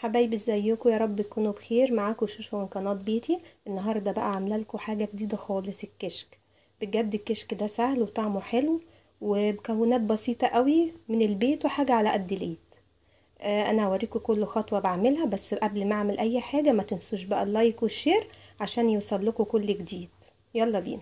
حبايبي ازيكم يا رب تكونوا بخير معاكم شوشو من قناه بيتي النهارده بقى عامله لكم حاجه جديده خالص الكشك بجد الكشك ده سهل وطعمه حلو وبمكونات بسيطه قوي من البيت وحاجه على قد الايد آه انا هوريكم كل خطوه بعملها بس قبل ما اعمل اي حاجه ما تنسوش بقى اللايك والشير عشان يوصل لكم كل جديد يلا بينا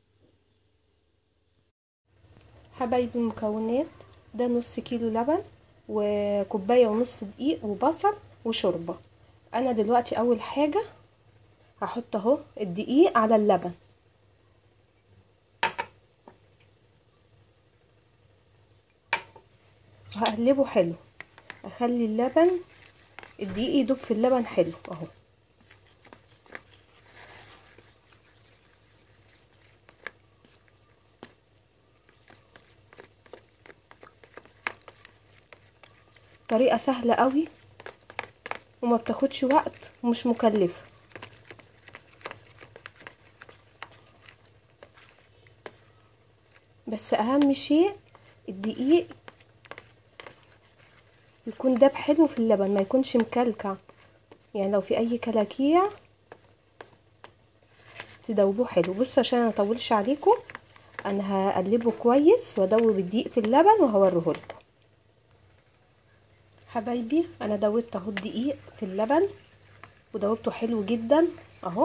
حبايبي المكونات ده نص كيلو لبن وكوبايه ونص دقيق وبصل وشوربه انا دلوقتي اول حاجه هحط اهو الدقيق على اللبن وهقلبه حلو اخلي اللبن الدقيق يدوب في اللبن حلو اهو طريقه سهله قوي وما بتاخدش وقت ومش مكلفه بس اهم شيء الدقيق يكون داب حلو في اللبن ما يكونش مكلكع يعني لو في اي كلاكيع تدوبوه حلو بصوا عشان انا اطولش عليكم انا هقلبه كويس وادوب الدقيق في اللبن وهوريه لكم حبايبي انا دوبت اهو الدقيق في اللبن ودوبته حلو جدا اهو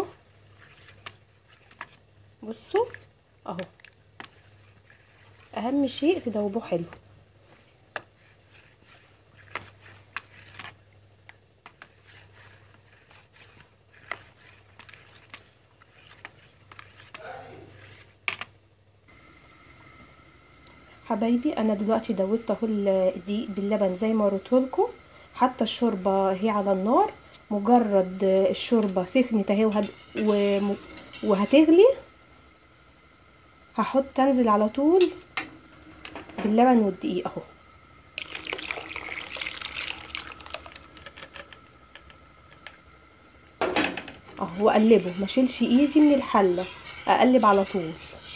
بصوا اهو اهم شيء تدوبوه حلو حبايبي انا دلوقتي دوبت اهو الدقيق باللبن زي ما وريتهولكم حتى الشوربه هي على النار مجرد الشوربه سخنت اهي وهد... و... وهتغلي هحط تنزل على طول باللبن والدقيق اهو اهو واقلبه ما اشيلش ايدي من الحله اقلب على طول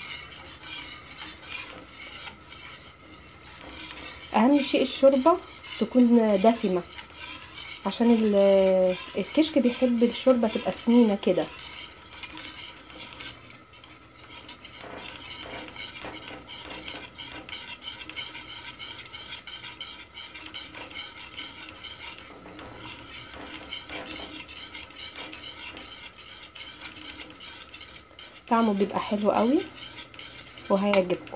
اهم شيء الشوربه تكون دسمه عشان الكشك بيحب الشوربه تبقى سمينه كده طعمه بيبقى حلو قوي وهيعجبكم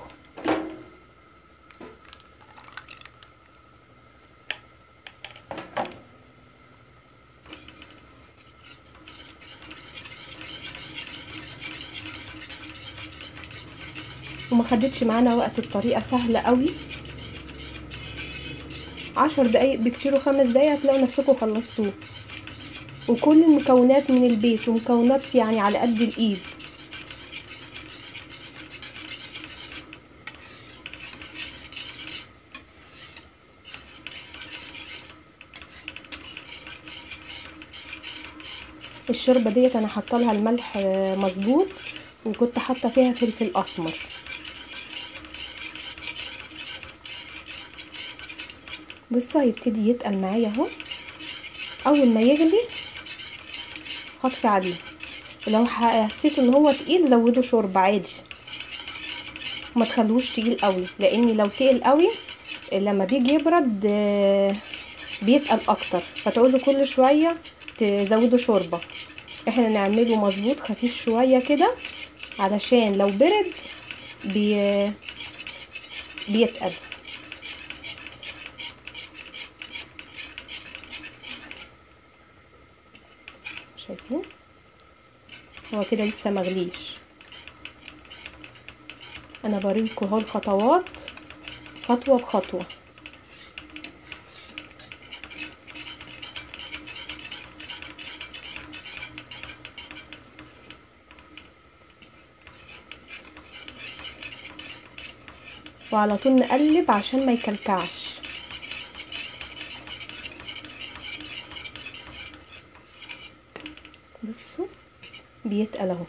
وما خدتش معانا وقت الطريقه سهله قوي عشر دقايق بكتير وخمس دقايق هتلاقوا نفسكم خلصتوه وكل المكونات من البيت ومكونات يعني على قد الايد الشوربه ديت انا حاطه لها الملح مظبوط وكنت حاطه فيها فلفل اسمر بصوا هيبتدي يتقل معايا اهو اول ما يغلي هطفي عليه لو حسيتوا ان هو تقيل زودوا شوربه عادي ما تخلوش تقيل قوي لان لو تقيل قوي لما بيجي يبرد بيتقل اكتر فتعوزوا كل شويه تزودوا شوربه احنا نعمله مظبوط خفيف شويه كده علشان لو برد بي بيتقل شايفين هو كده لسه مغليش انا بوريكم اهو الخطوات خطوه بخطوه وعلى طول نقلب عشان ما يكلكعش بصوا بيتقل اهو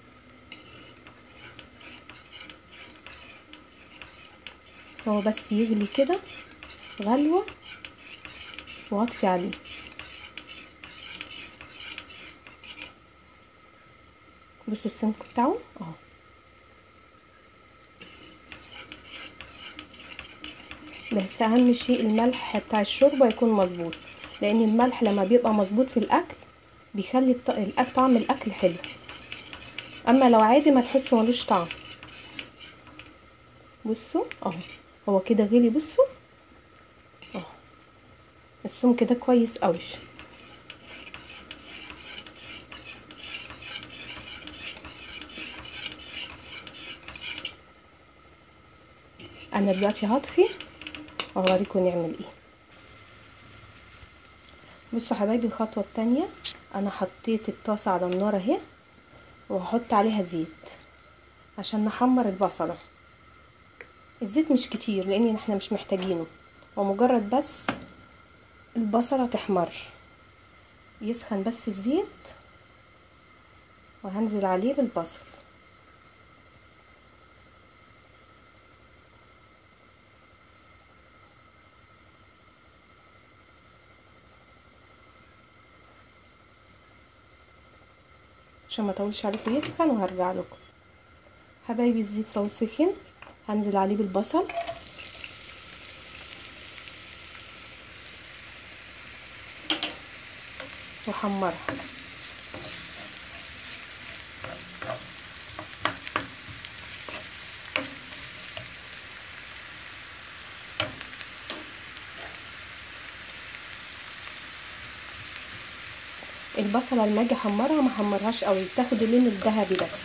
هو بس يغلي كده غلوة واطفي عليه بصوا السمك بتاعه اهو بس اهم شيء الملح بتاع الشوربه يكون مظبوط لان الملح لما بيبقى مظبوط في الاكل بيخلي الط- الاكل طعم الاكل حلو اما لو عادي ما تحسوا ملوش طعم بصوا اهو هو كده غلي بصوا اهو السمك ده كويس قوي انا دلوقتي هطفي واوريكم نعمل ايه بصوا حبايبي الخطوه التانية انا حطيت الطاسه على النار اهي وهحط عليها زيت عشان نحمر البصله الزيت مش كتير لان احنا مش محتاجينه ومجرد بس البصله تحمر يسخن بس الزيت وهنزل عليه بالبصل عشان ما اطولش عليكم يسخن وهرجع لكم حبايبي الزيت لو سخن هنزل عليه بالبصل واحمرها البصله لما اجي احمرها ما احمرهاش قوي تاخد اللون الذهبي بس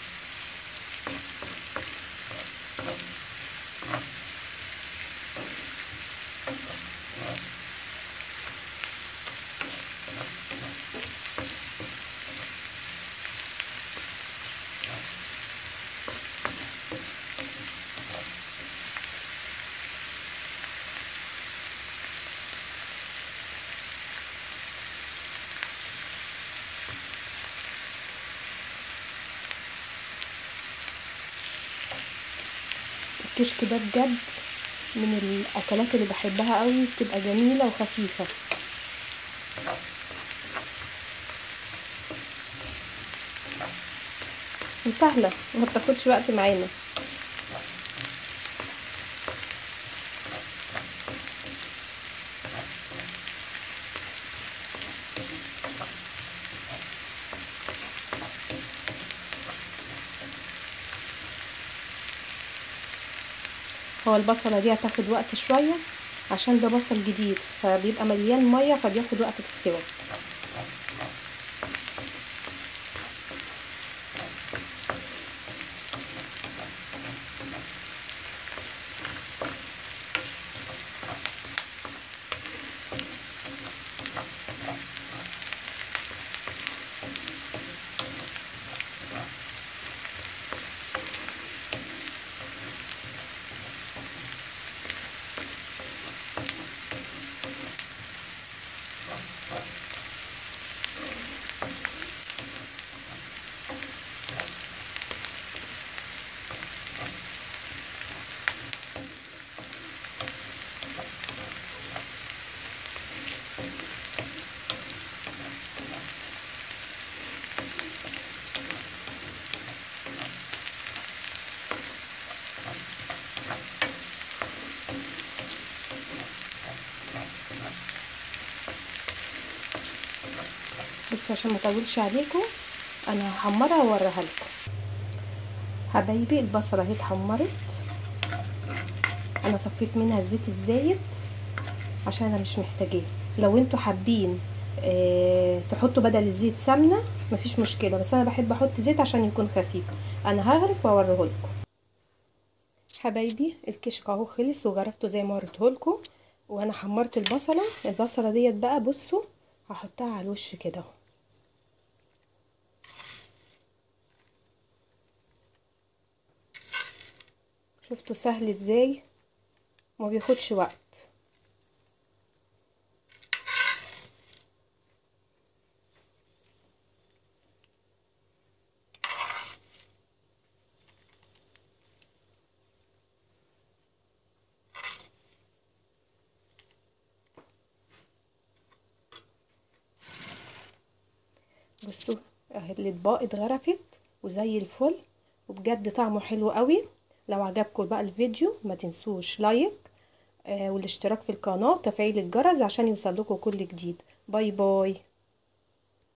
الكشك ده بجد من الاكلات اللي بحبها قوي بتبقى جميله وخفيفه وسهله ما بتاخدش وقت معانا هو البصله دي هتاخد وقت شويه عشان ده بصل جديد فبيبقى مليان ميه فبياخد وقت في السوا بصوا عشان ما اطولش عليكم انا هحمرها واوريها لكم حبايبي البصله اهي اتحمرت انا صفيت منها الزيت الزايد عشان انا مش محتاجاه لو انتوا حابين اه تحطوا بدل الزيت سمنه مفيش مشكله بس انا بحب احط زيت عشان يكون خفيف انا هغرف واوريه لكم حبايبي الكشك اهو خلص وغرفته زي ما وريته لكم وانا حمرت البصله البصله ديت بقى بصوا هحطها على الوش كده اهو شفتوا سهل ازاي ما بياخدش وقت بصوا اهي الاطباق اتغرفت وزي الفل وبجد طعمه حلو قوي لو عجبكم بقى الفيديو ما تنسوش لايك آه والاشتراك في القناه وتفعيل الجرس عشان يوصلكوا كل جديد باي باي